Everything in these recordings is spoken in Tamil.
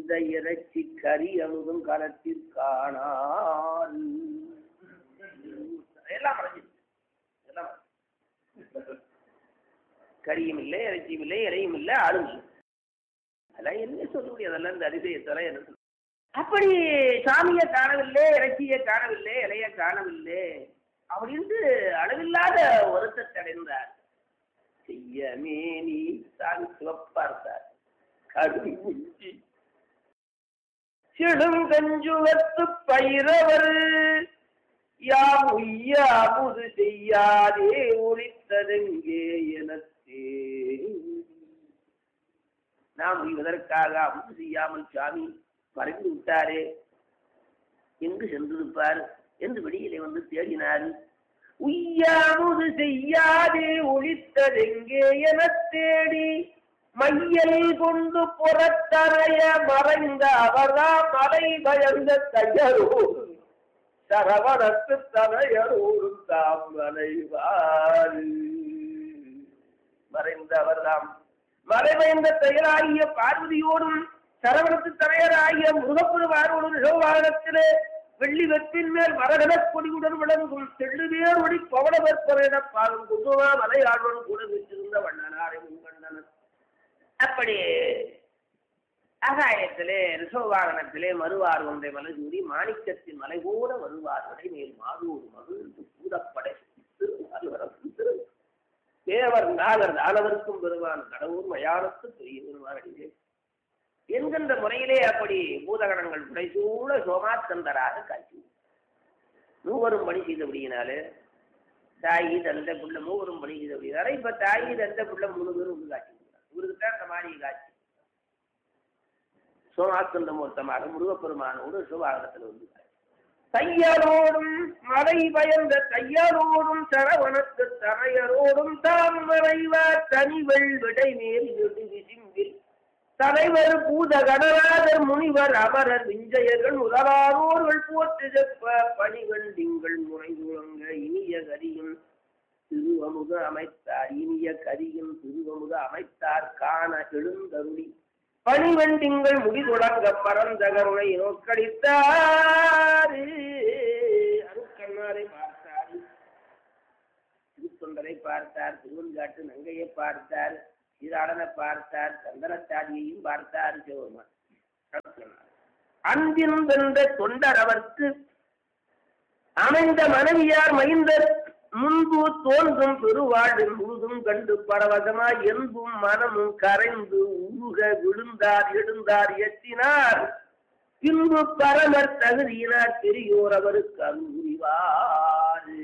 மறைந்த இறைச்சி கறி அமுதும் களத்திற்கானால் எல்லாம் மறைஞ்சிருச்சு எல்லாம் மறைஞ்சிருச்சு. கறியும் இல்லை இறைச்சியும் இல்லை இலையும் இல்லை ஆளும் இல்லை அதெல்லாம் என்ன சொல்ல முடியாது அதெல்லாம் இந்த அதிசயத்தெல்லாம் என்ன சொல்ல அப்படி சாமியை காணவில்லை இறைச்சியை காணவில்லை இலையை காணவில்லை அப்படின்ட்டு அளவில்லாத வருத்தத்தை அடைந்தார் செய்யமே நீ சாமி சிவப்பார்த்தார் கடுங்குஞ்சி சிடுங்கஞ்சுவத்து பயிரவர் யாம் உய்ய அமுது செய்யாதே ஒழித்ததெங்கே எனத்தே நாம் உய்வதற்காக அமுது செய்யாமல் சாமி மறைந்து விட்டாரே எங்கு சென்றிருப்பார் என்று வெளியிலே வந்து தேடினார் உய்யாமுது செய்யாதே ஒழித்ததெங்கே எனத் தேடி மையல் கொண்டு புறத்தரைய மறைந்த அவர்தான் மலை பயந்த தையரோடு சரவணத்து தலையரோடும் தாம் மறைவார் மறைந்த அவர்தாம் மறைவைந்த பெயராகிய பார்வதியோடும் சரவணத்து தலையராகிய முருகப்பெருமானோடும் ரிஷவாகனத்திலே வெள்ளி வெற்றின் மேல் மரகதக் கொடியுடன் விளங்கும் தெள்ளுவேர் ஒளி பவளவற்பரென பாலும் குந்துமா மலையாழ்வன் கூட வச்சிருந்த வண்ணனாரை முன்கண்டனர் அப்படி ஆகாயத்திலே ரிஷவாகனத்திலே மறுவார் ஒன்றை மலசூடி மாணிக்கத்தின் மலை கூட வருவார்களை மேல் மாதூர் மகிழ்ந்து பூதப்படை திருவாரூரத்து திரு தேவர் நாகர் தானவருக்கும் பெறுவான் கடவுள் மயானத்து பெரிய பெறுவார் அடிவே என்கின்ற முறையிலே அப்படி பூதகணங்கள் புடைசூழ சோமாஸ்கந்தராக காட்சி மூவரும் பணி செய்தபடியினாலே தாயி தந்தை புள்ள மூவரும் பணி செய்தபடினால இப்ப தாயி தந்தை புள்ள மூணு பேரும் வந்து காட்சி கொடுக்குறாங்க. இவருக்கு தான் அந்த மாதிரி காட்சி சோமாஸ்கந்த மூர்த்தமாக முருகப்பெருமானோடு சிவாகனத்தில் வந்து காட்சி தையரோடும் மலை பயந்த தையரோடும் சரவணத்து தரையரோடும் தாம் மறைவார் தனிவள் விடை மேல் விடு விசிம்பில் தலைவர் பூத கணராதர் முனிவர் அமரர் விஞ்சயர்கள் முதலானோர்கள் போற்று செப்ப பணிகள் திங்கள் முறை முழங்க இனிய கரியும் திருவமுக அமைத்தார் இனிய கரியும் திருவமுக அமைத்தார் காண எழுந்தருளி பணிவண்டிங்கள் முடி தொடங்க பரந்த கருணை நோக்கடித்தார் அருக்கண்ணாரை பார்த்தார் திருத்தொண்டரை பார்த்தார் திருவன்காட்டு நங்கையை பார்த்தார் சீராளனை பார்த்தார் சந்தனத்தாடியையும் பார்த்தார் சிவபெருமான் அன்பின் வென்ற தொண்டர் அவர்க்கு அமைந்த மனைவியார் மைந்தர் முன்பு தோன்றும் பெருவாழ்வில் முழுதும் கண்டு பரவசமாய் என்பும் மனமும் கரைந்து உருக விழுந்தார் எழுந்தார் எத்தினார் பின்பு பரமர் தகுதியினார் பெரியோர் அவருக்கு அருள்வார்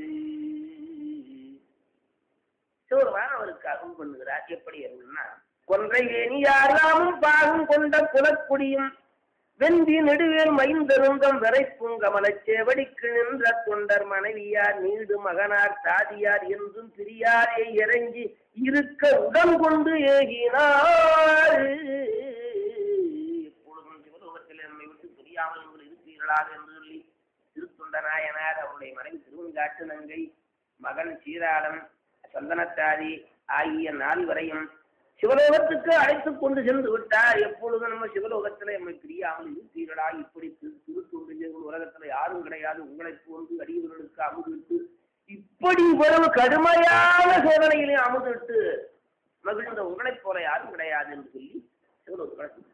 சிவருமான் அவருக்கு அருள் பண்ணுகிறார் எப்படி அருள்னா கொன்றை வேணியாராமும் பாகம் கொண்ட குலக்குடியும் வெந்தி நெடுவேல் மைந்தருங்கம் வரைப்பும் கமலச் சேவடிக்கு நின்ற தொண்டர் மனைவியார் நீடு மகனார் தாதியார் என்றும் பிரியாரே இறங்கி இருக்க உடம் கொண்டு ஏகினார் எப்பொழுதும் சிவலோகத்தில் நம்மை விட்டு பிரியாமல் நீங்கள் இருப்பீர்களா என்று சொல்லி திருத்தொண்ட நாயனார் அவருடைய மனைவி திருவங்காட்டு நங்கை மகன் சீராளன் சந்தனத்தாதி ஆகிய நால்வரையும் சிவலோகத்துக்கு அழைத்து கொண்டு சென்று விட்டார் எப்பொழுதும் நம்ம சிவலோகத்துல நம்மை பிரியாமல் இருப்பீர்களா இப்படி திரு திருத்தொண்டு உலகத்துல யாரும் கிடையாது உங்களை போன்று அடியவர்களுக்கு அமுதிட்டு இப்படி இவ்வளவு கடுமையான சோதனையிலே அமுதிட்டு மகிழ்ந்த உங்களைப் போல யாரும் கிடையாது என்று சொல்லி சிவலோகத்துக்கு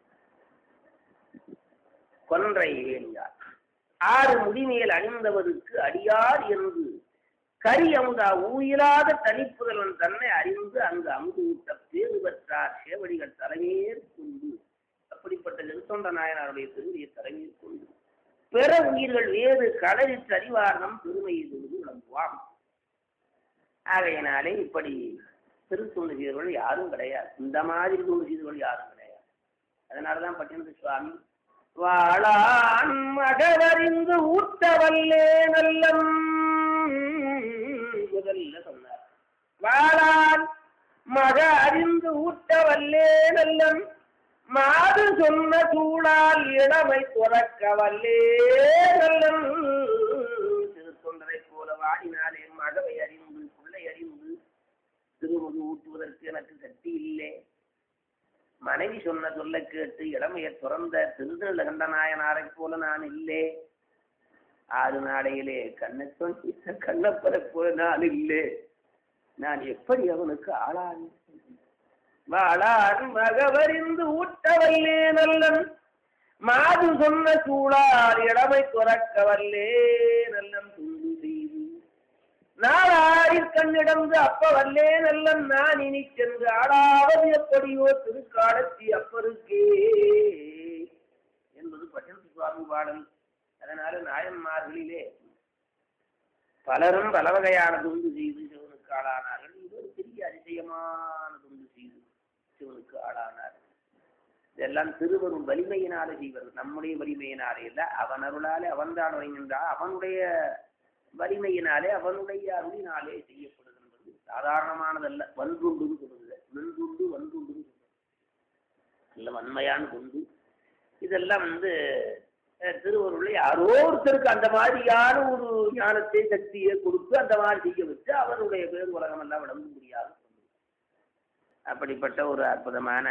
கொன்றை வேணியார் ஆறு முடிமேல் அணிந்தவருக்கு அடியார் என்று கரி அமுதா ஊயிலாத தனிப்புதலன் தன்னை அறிந்து அங்கு அமுது ஊட்ட பேறு பெற்றார் சேவடிகள் தலைமையேற் கொண்டு அப்படிப்பட்ட நெருத்தொண்ட நாயனாருடைய பெருமையை தலைமையேற் கொண்டு பிற உயிர்கள் வேறு கடலில் அறிவார்னம் பெருமை செய்து விளங்குவாம் ஆகையினாலே இப்படி திருத்தொண்டு செய்தவர்கள் யாரும் கிடையாது இந்த மாதிரி தொண்டு செய்தவர்கள் யாரும் கிடையாது அதனாலதான் பட்டினத்து சுவாமி வாழான் மகவறிந்து ஊட்டவல்லே நல்லம் முதல்ல சொன்னார் வாழான் மக அறிந்து ஊட்டவல்லே நல்லம் மாது சொன்ன சூழால் இளமை துறக்க வல்லே நல்லம் திருத்தொண்டரை போல வாடினாலே மகவை அறிந்து பிள்ளை அறிந்து திருமுது ஊட்டுவதற்கு எனக்கு சக்தி இல்லை மனைவி சொன்ன சொல்ல கேட்டு இளமையை துறந்த திருநெல்கண்ட நாயனாரைப் போல நான் இல்லே ஆறு நாளையிலே கண்ணை சொன்ன கண்ணப்பரை போல நான் இல்லே நான் எப்படி அவனுக்கு ஆளான் வாழான் மகவறிந்து ஊட்டவல்லே நல்லன் மாது சொன்ன சூழார் இளமை துறக்க வல்லே நல்லன் துண்டு செய்து நாளாரில் கண்ணிடந்து அப்ப வல்லே நல்லன் நான் இனி சென்று ஆடாவது எப்படியோ திருக்காலத்தி அப்பருக்கே என்பது பட்டன் சுவாமி பாடல் அதனால நாயன்மார்களிலே பலரும் பல வகையான துண்டு செய்து சிவனுக்கு ஆளானார்கள் இது ஒரு பெரிய அதிசயமான துண்டு செய்து சிவனுக்கு ஆளானார் இதெல்லாம் திருவரும் வலிமையினாலே செய்வது நம்முடைய வலிமையினாலே இல்ல அவன் அருளாலே அவன் தான் வருகின்றான் அவனுடைய வலிமையினாலே அவனுடைய அருளினாலே செய்யப்படுகின்றது சாதாரணமானதல்ல வன்றுண்டுன்னு சொல்லுது வெண்துண்டு வன்றுண்டு நல்ல வன்மையான குண்டு இதெல்லாம் வந்து அஹ், திருவருளை யாரோ ஒருத்தருக்கு அந்த மாதிரியான ஒரு ஞானத்தை சக்தியை கொடுத்து அந்த மாதிரி செய்ய வச்சு அவருடைய பேர் உலகம் எல்லாம் விளங்க முடியாது அப்படிப்பட்ட ஒரு அற்புதமான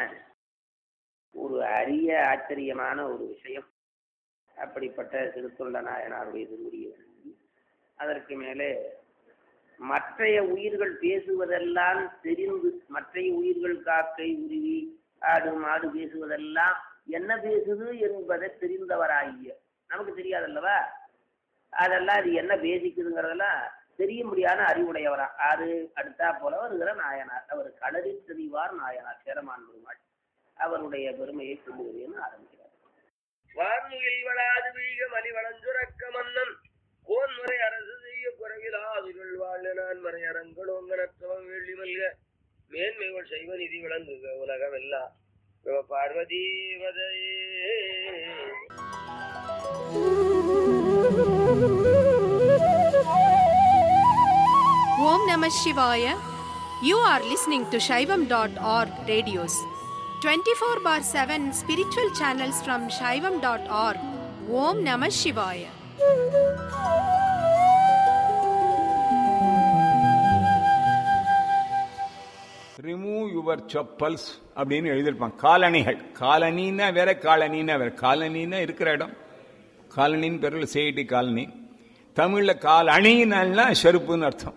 ஒரு அரிய ஆச்சரியமான ஒரு விஷயம் அப்படிப்பட்ட திருத்தொண்ட நாயனாருடைய திருவடியை சொல்லி அதற்கு மேலே மற்றைய உயிர்கள் பேசுவதெல்லாம் தெரிந்து மற்றைய உயிர்கள் காக்கை உருவி ஆடு மாடு பேசுவதெல்லாம் என்ன பேசுது என்பதை தெரிந்தவராகிய நமக்கு தெரியாதல்லவா அதெல்லாம் அது என்ன பேசிக்குதுங்கிறதெல்லாம் தெரிய முடியாத அறிவுடையவரா ஆறு அடுத்தா போல வருகிற நாயனார் அவர் களறி தெரிவார் நாயனார் சேரமான் பெருமாள் அவருடைய பெருமையை சொல்லுகிறேன்னு ஆரம்பிக்கிறார் வான்முகில் வளாது வீக மலி வளஞ்சுரக்க மன்னன் கோன்முறை அரசு செய்ய குறைவிலாதுகள் வாழ் நான் மறை அரங்கடோங்கனத்துவம் வெள்ளி மல்க மேன்மைகள் செய்வ நிதி விளங்குக உலகமெல்லாம் சிவ பார்வதி வதையே Om Namah Shivaya. You are listening to Shaivam.org radios. 24 bar 7 spiritual channels from Shaivam.org. Om Namah Shivaya. Remove your chappals அப்படின்னு எழுதியிருப்பான் காலணிகள் காலனின்னா வேற காலனின்னா வேற காலனின்னா இருக்கிற இடம் காலனின்னு பேரில் சேடி காலனி தமிழில் கால் அணினால்னா செருப்புன்னு அர்த்தம்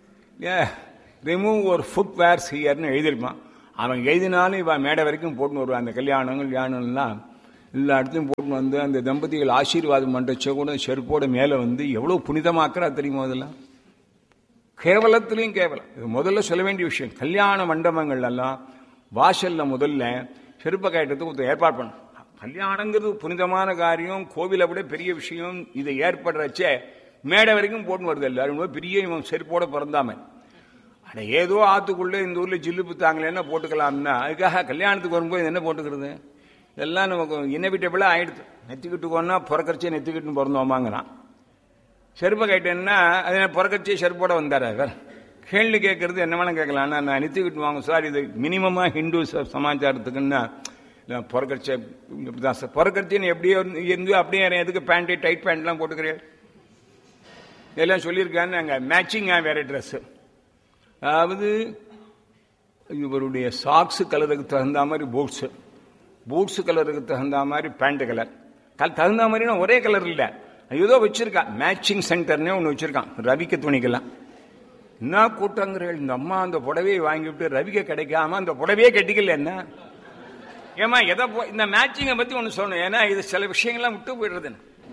ரிமூவ் ஒரு ஃபுட் வேர்ஸ் ஹியர்னு எழுதியிருப்பான் அவன் எழுதினாலும் இவன் மேடை வரைக்கும் போட்டுன்னு வருவான் அந்த கல்யாணங்கள் கல்யாணம்லாம் எல்லா இடத்தையும் போட்டுன்னு வந்து அந்த தம்பதிகள் ஆசீர்வாதம் பண்ணுறச்ச கூட செருப்போட மேலே வந்து எவ்வளோ புனிதமாக்குறா தெரியுமா அதெல்லாம் கேவலத்திலையும் கேவலம் இது முதல்ல சொல்ல வேண்டிய விஷயம் கல்யாண மண்டபங்கள் எல்லாம் வாசல்ல முதல்ல செருப்ப கயட்டத்துக்கு ஒருத்தர் ஏற்பாடு பண்ணும் கல்யாணங்கிறது புனிதமான காரியம் கோவிலை விட பெரிய விஷயம் இதை ஏற்படுறச்சே மேடை வரைக்கும் போட்டு வருது எல்லாரும் ரொம்ப பெரிய இவன் செருப்போட பிறந்தாம அட ஏதோ ஆத்துக்குள்ள இந்த ஊர்ல ஜில்லு புத்தாங்களேன்னா போட்டுக்கலாம்னா அதுக்காக கல்யாணத்துக்கு வரும்போது இது என்ன போட்டுக்கிறது இதெல்லாம் நமக்கு இன்னவிட்டபிளா ஆயிடுது நெத்திக்கிட்டுக்கோன்னா பிறக்கறச்சே நெத்திக்கிட்டுன்னு பிறந்தோமாங்கிறான் செருப்பை கேட்டேன்னா அது பிறக்கச்சே செருப்போட வந்தார் அவர் கேள்வி கேட்கறது என்ன வேணா கேட்கலாம் ஆனா நான் நிறுத்திக்கிட்டு வாங்க சார் இது மினிமமா ஹிந்து ச- சமாச்சாரத்துக்குன்னா நான் பிறக்கச்ச இப்படிதான் சார் பிறக்கச்சேன்னு எப்படியோ இருந்து அப்படியே எதுக்கு பேண்ட்டு டைட் பேண்ட்லாம் போட்டுக்கிறேன் எல்லாம் சொல்லியிருக்கான்னு அங்கே மேட்சிங்காக வேற ட்ரெஸ்ஸு அதாவது இவருடைய சாக்ஸ் கலருக்கு தகுந்த மாதிரி பூட்ஸு பூட்ஸ் கலருக்கு தகுந்த மாதிரி பேண்ட் கலர் கல் தகுந்த மாதிரினா ஒரே கலர் இல்லை ஏதோ வச்சிருக்கான் மேட்சிங் சென்டர்னே ஒன்று வச்சிருக்கான் ரவிக்க துணிக்கெல்லாம் என்ன கூட்டங்கிறீர்கள் இந்த அம்மா அந்த புடவையை வாங்கிவிட்டு ரவிக்க கிடைக்காம அந்த புடவையே கட்டிக்கல என்ன ஏமா எதை போ- இந்த மேட்சிங்கை பத்தி ஒன்று சொல்லணும் ஏன்னா இது சில விஷயங்கள்லாம் விட்டு போயிடுறது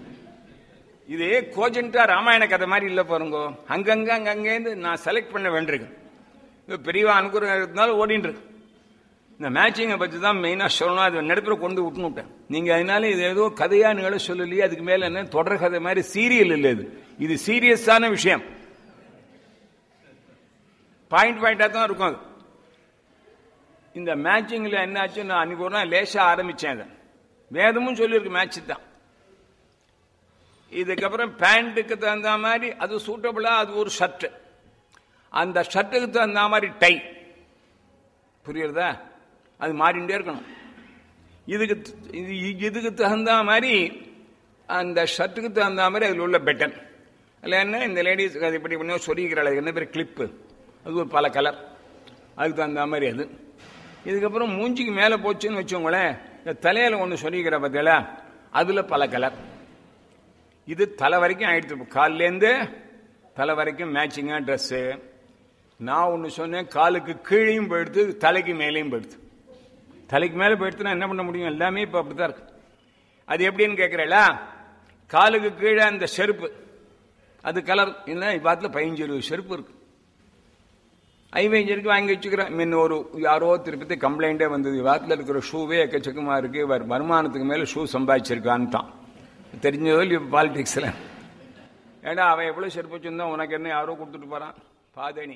இது கோஜென்டா ராமாயண கதை மாதிரி இல்லை பாருங்க அங்கங்க அங்கங்கேருந்து நான் செலக்ட் பண்ண வேண்டியிருக்கு இது பெரியவா அனுகுரம் இருந்தாலும் ஓடின்னு இருக்கு இந்த மேட்சிங்கை பற்றி தான் மெயினாக சொல்லணும் அது நடுப்புற கொண்டு விட்டுன்னு விட்டேன் நீங்கள் அதனால இது ஏதோ கதையா நிகழ சொல்லலையே அதுக்கு மேலே என்ன தொடர் கதை மாதிரி சீரியல் இல்லை இது இது சீரியஸான விஷயம் பாயிண்ட் பாயிண்டாக தான் இருக்கும் அது இந்த மேட்சிங்கில் என்னாச்சு நான் அன்னைக்கு ஒரு நாள் லேசாக ஆரம்பித்தேன் அதை வேதமும் சொல்லியிருக்கு மேட்ச் தான் இதுக்கப்புறம் பேண்ட்டுக்கு தகுந்த மாதிரி அது சூட்டபிளா அது ஒரு ஷர்ட் அந்த ஷர்ட்டுக்கு தகுந்த மாதிரி டை புரியுறதா அது மாறிண்டே இருக்கணும் இதுக்கு த- இது இதுக்கு தகுந்த மாதிரி அந்த ஷர்ட்டுக்கு தகுந்த மாதிரி அதில் உள்ள பெட்டன் அதில் என்ன இந்த லேடிஸ் அது இப்படி பண்ணி சொல்லிக்கிறாள் அதுக்கு என்ன பேர் கிளிப்பு அது ஒரு பல கலர் அதுக்கு தகுந்த மாதிரி அது இதுக்கப்புறம் மூஞ்சிக்கு மேலே போச்சுன்னு வச்சோங்களேன் இந்த தலையில ஒன்று சொல்லிக்கிற பார்த்தீங்களா அதில் பல கலர் இது தலை வரைக்கும் ஆயிடுச்சு கால்லேருந்து தலை வரைக்கும் மேட்சிங்காக ட்ரெஸ்ஸு நான் ஒன்று சொன்னேன் காலுக்கு கீழேயும் போயிடுத்து தலைக்கு மேலேயும் போயிடுது தலைக்கு மேலே போயிடுத்துனா என்ன பண்ண முடியும் எல்லாமே இப்போ அப்படித்தான் இருக்கு அது எப்படின்னு கேட்குறேளா காலுக்கு கீழே அந்த செருப்பு அது கலர் இல்லை இப்பாத்தில் பதினஞ்சு இருபது செருப்பு இருக்கு ஐவேஞ்சருக்கு வாங்கி வச்சுக்கிறேன் முன்ன ஒரு யாரோ திருப்பதி கம்ப்ளைண்டே வந்தது வாரத்தில் இருக்கிற ஷூவே எக்கச்சக்கமாக இருக்கு இவர் வருமானத்துக்கு மேலே ஷூ சம்பாதிச்சிருக்கான்ட்டான் தெரிஞ்சதோ இல்லையோ பாலிடிக்ஸில் ஏடா அவன் எவ்வளோ செருப்பு வச்சிருந்தான் உனக்கு என்ன யாரோ கொடுத்துட்டு போறான் பாதணி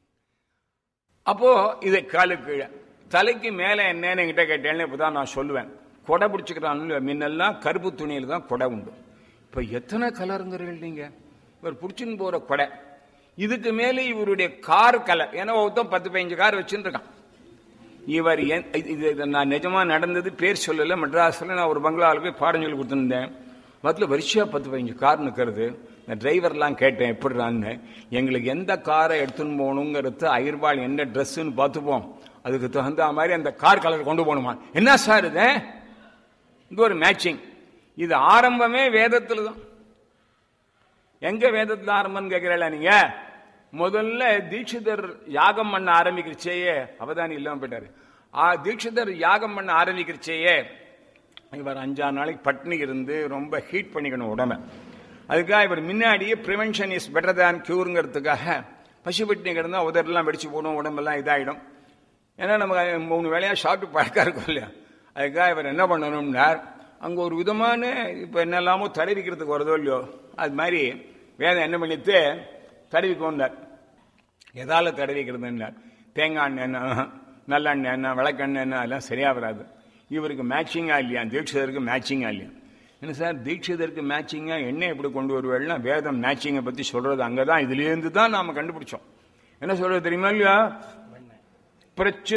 அப்போ இது காலு கீழே தலைக்கு மேலே என்னன்னு என்கிட்ட கேட்டேன்னு இப்பதான் நான் சொல்லுவேன் கொடை பிடிச்சிக்கிறான்னு முன்னெல்லாம் கருப்பு துணியில் தான் கொடை உண்டு இப்போ எத்தனை கலருங்கிறீர்கள் நீங்க இவர் பிடிச்சின்னு போற கொடை இதுக்கு மேலே இவருடைய கார் கலர் ஏன்னா ஒருத்தன் பத்து பதினஞ்சு கார் வச்சுன்னு இருக்கான் இவர் என்- இது இது நான் நிஜமா நடந்தது பேர் சொல்லல மெட்ராஸ்ல நான் ஒரு பங்களாவில் போய் பாடம் சொல்லி கொடுத்துருந்தேன் மொத்தத்தில் வரிசையா பத்து பதினஞ்சு கார் நிற்கிறது இந்த டிரைவர்லாம் கேட்டேன் எப்படிறான்னு எங்களுக்கு எந்த காரை எடுத்துன்னு போகணுங்கிறது அயிர்பால் என்ன ட்ரெஸ்ஸுன்னு பார்த்துப்போம் அதுக்கு தகுந்த மாதிரி அந்த கார் கலர் கொண்டு போகணுமா என்ன சார் இது இது ஒரு மேட்சிங் இது ஆரம்பமே வேதத்துல தான் எங்க வேதத்துல ஆரம்பம்னு கேட்கிறீங்களா நீங்க முதல்ல தீட்சிதர் யாகம் பண்ண ஆரம்பிக்கிறச்சேயே அவதானி இல்லாம போயிட்டாரு ஆ தீட்சிதர் யாகம் பண்ண ஆரம்பிக்கிறச்சேயே இவர் அஞ்சாறு நாளைக்கு பட்னி இருந்து ரொம்ப ஹீட் பண்ணிக்கணும் உடம்ப அதுக்காக இவர் முன்னாடியே ப்ரிவென்ஷன் இஸ் பெட்டர் தேன் கியூருங்கிறதுக்காக பசி பட்டினி கிடந்தா உதரெல்லாம் வெடிச்சு போடும் உடம்பெல்லாம் இதாயிடும் ஏன்னா நமக்கு மூணு வேளையா சாப்பிட்டு பழக்கம் இருக்கும் இல்லையா அதுக்காக இவர் என்ன பண்ணணும்னார் அங்க ஒரு விதமான இப்ப என்னெல்லாமோ தடவிக்கிறதுக்கு வருதோ இல்லையோ அது மாதிரி வேதம் என்ன பண்ணிட்டு தடவிக்கோண்டார் எதால தடவிக்கிறதுன்னார் தேங்காய் எண்ணெய் என்ன நல்லெண்ணெய் என்ன விளக்கெண்ணெய் என்ன அதெல்லாம் சரியா வராது இவருக்கு மேட்சிங்கா இல்லையா தீட்சிதருக்கு மேட்சிங்கா இல்லையா என்ன சார் தீட்சிதருக்கு மேட்சிங்கா எண்ணெய் எப்படி கொண்டு வருவேன்னா வேதம் மேட்சிங்கை பத்தி சொல்றது அங்கதான் இதுல இருந்து தான் நாம கண்டுபிடிச்சோம் என்ன சொல்றது தெரியுமா இல்லையா பிரச்சு